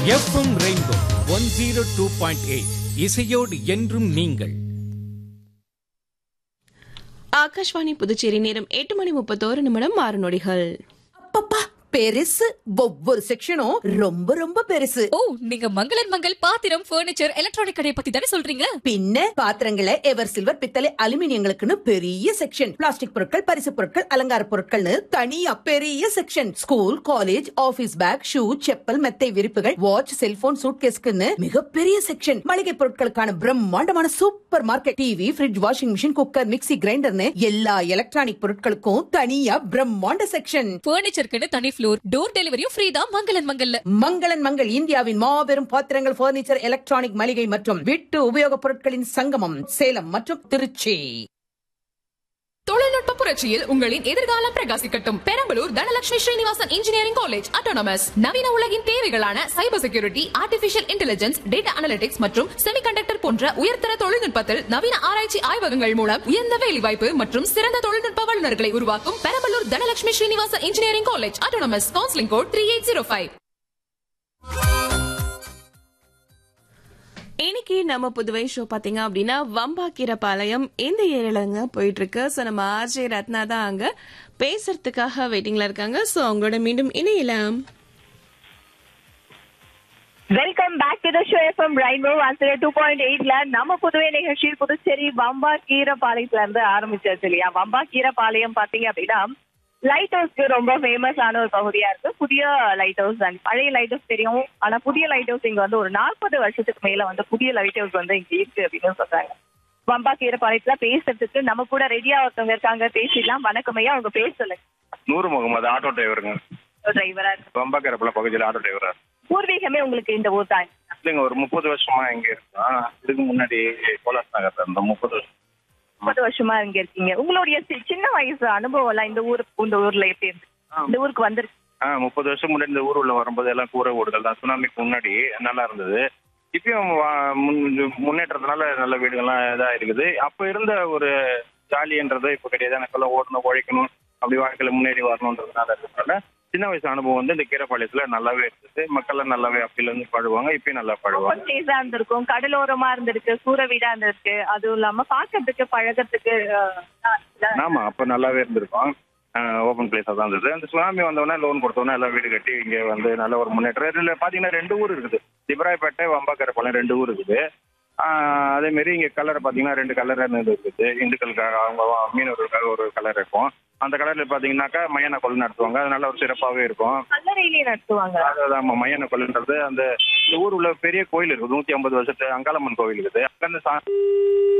FM rainbow one zero two point eight இசையோடு என்றும் நீங்கள் ஆகாஷ்வாணி புதுச்சேரி நேரம் எட்டு மணி முப்பத்தோரு நிமிடம் ஆறு நொடிகள் அப்பப்பா பெருசு ஒவ்வொரு செக்ஷனும் ரொம்ப ரொம்ப பெருசு ஓ நீங்க மங்களன் மங்கள் பாத்திரம் பர்னிச்சர் எலக்ட்ரானிக் கடையை பத்தி தானே சொல்றீங்க பின்ன பாத்திரங்களை எவர் சில்வர் பித்தளை அலுமினியங்களுக்குன்னு பெரிய செக்ஷன் பிளாஸ்டிக் பொருட்கள் பரிசு பொருட்கள் அலங்கார பொருட்கள்னு தனியா பெரிய section school college office bag shoe chappal மெத்தை விரிப்புகள் வாட்ச் செல்போன் சூட்கேஸ்க்குன்னு மிகப்பெரிய செக்ஷன் மளிகை பொருட்களுக்கான பிரம்மாண்டமான supermarket TV fridge washing machine cooker mixie கிரைண்டர்னு எல்லா எலக்ட்ரானிக் பொருட்களுக்கும் தனியா பிரம்மாண்ட செக்ஷன் பர்னிச்சருக்குன்னு தனி ஃப்ளோர் டோர் டெலிவரியும் ஃப்ரீ தான் மங்களன் மங்கல்ல மங்களன் மங்கள் இந்தியாவின் மாபெரும் பாத்திரங்கள் பர்னிச்சர் எலக்ட்ரானிக் மளிகை மற்றும் வீட்டு உபயோகப் பொருட்களின் சங்கமம் சேலம் மற்றும் திருச்சி தொழில்நுட்ப புரட்சியில் உங்களின் எதிர்காலம் பிரகாசிக்கட்டும் Perambalur Dhanalakshmi Srinivasan engineering college autonomous நவீன உலகின் தேவைகளான cyber security artificial intelligence data analytics மற்றும் செமிகண்டக்டர் போன்ற உயர்தர தொழில்நுட்பத்தில் நவீன ஆராய்ச்சி ஆய்வகங்கள் மூலம் உயர்ந்த வேலைவாய்ப்பு மற்றும் சிறந்த தொழில்நுட்ப வல்லுநர்களை உருவாக்கும் Perambalur Dhanalakshmi Srinivasan engineering college autonomous counselling code three eight zero five இன்னைக்கு நம்ம புதுவை ஷோ பாத்தீங்க அப்படின்னா வம்பாக்கீரபாளையம் இந்த ஏரியாலங்க போயிட்டு இருக்கு சோ நம்ம ஆர்ஜே ரத்னா தான் அங்க பேசுறதுக்காக வெயிட்டிங்ல இருக்காங்க சோ அவங்களோட மீண்டும் இணையலாம் welcome back to the show FM rainbow ஆன்சர் டூ பாயிண்ட் எயிட்ல நம்ம புதுவை நிகழ்ச்சி புதுச்சேரி வம்பா கீரப்பாளையத்துல இருந்து ஆரம்பிச்சாச்சு இல்லையா வம்பா கீரப்பாளையம் பாத்தீங்க அப்படின்னா லைட் ஹவுஸ்க்கு ரொம்ப ஃபேமஸான ஒரு பகுதியா இருக்கு புதிய லைட் ஹவுஸ் அண்ட் பழைய லைட் ஹவுஸ் தெரியும் ஆனா புதிய லைட் ஹவுஸ் இங்க வந்து ஒரு நாற்பது வருஷத்துக்கு மேல வந்து புதிய லைட் ஹவுஸ் வந்து இங்க இருக்கு அப்படின்னு சொல்றாங்க வம்பா கீரப்பாளையத்துல பேசுறதுக்கு நம்ம கூட ரெடியா ஒருத்தவங்க இருக்காங்க பேசிடலாம் வணக்கம் ஐயா உங்க பேர் சொல்லுங்க நூறு முகமது ஆட்டோ டிரைவருங்க டிரைவரா இருக்கு பம்பாக்கரப்பல பகுதியில் ஆட்டோ டிரைவரா பூர்வீகமே உங்களுக்கு இந்த ஊர் தான் இல்லைங்க ஒரு முப்பது வருஷமா இங்க இருக்கோம் இதுக்கு முன்னாடி கோலாஸ் நகர்ல இருந்தோம் முப்பது வருஷம் முப்பது வருஷமா இங்க இருக்கீங்க உங்களுடைய சி- சின்ன வயசு அனுபவம் எல்லாம் இந்த ஊருக்கு இந்த ஊர்ல எப்படி இருக்கு இந்த ஊருக்கு வந்திருக்கு ஆ முப்பது வருஷம் முன்னாடி இந்த ஊர் உள்ள வரும்போது எல்லாம் கூரை வீடுகள் தான் சுனாமிக்கு முன்னாடி நல்லா இருந்தது இப்பயும் வா- முன்- முன்னேற்றத்தினால நல்ல வீடுகள்லாம் இதா இருக்குது அப்ப இருந்த ஒரு ஜாலின்றது இப்ப கிடையாது எனக்கெல்லாம் ஓடணும் உழைக்கணும் அப்படி வாழ்க்கையில முன்னேறி வரணுன்றதுனால இருக்கிறதுனால சின்ன வயசு அனுபவம் வந்து இந்த கீரப்பாளையத்துல நல்லாவே இருந்தது மக்கள்லாம் நல்லாவே அப்பையில இருந்து பழுவாங்க இப்பயும் நல்லா பழுவாங்க ஓப்பன் ஸ்பேஸா இருந்திருக்கும் கடலோரமா இருந்திருக்கு கூரை வீடா இருந்திருக்கு அதுவும் இல்லாம பாக்கிறதுக்கு பழகத்துக்கு அஹ், ஆமா அப்ப நல்லாவே இருந்திருக்கும் ஓப்பன் பிளேஸா தான் இருந்தது அந்த சுனாமி வந்தவொடனே லோன் கொடுத்தோன்னே எல்லாம் வீடு கட்டி இங்க வந்து நல்ல ஒரு முன்னேற்றம் இதுல பாத்தீங்கன்னா ரெண்டு ஊர் இருக்குது திபராயப்பேட்டை வம்பாக்கரப்பாளையம் ரெண்டு ஊர் இருக்குது ஆஹ் அதே மாதிரி இங்க கலர் பாத்தீங்கன்னா ரெண்டு கலர் இருக்குது இந்துக்களுக்காக அவங்க மீனவர்களுக்காக ஒரு கலர் இருக்கும் அந்த கலர்ல பாத்தீங்கன்னாக்கா மையான கொள்ளை நடத்துவாங்க அது நல்ல ஒரு சிறப்பாவே இருக்கும் கல்லறையிலேயே நடத்துவாங்க அதாவது ஆமா மையான கொள்ளைன்றது அந்த இந்த ஊர் உள்ள பெரிய கோயில் இருக்குது நூத்தி ஐம்பது வருஷத்து அங்காளம்மன் கோவில் இருக்குது அங்க இருந்து சா-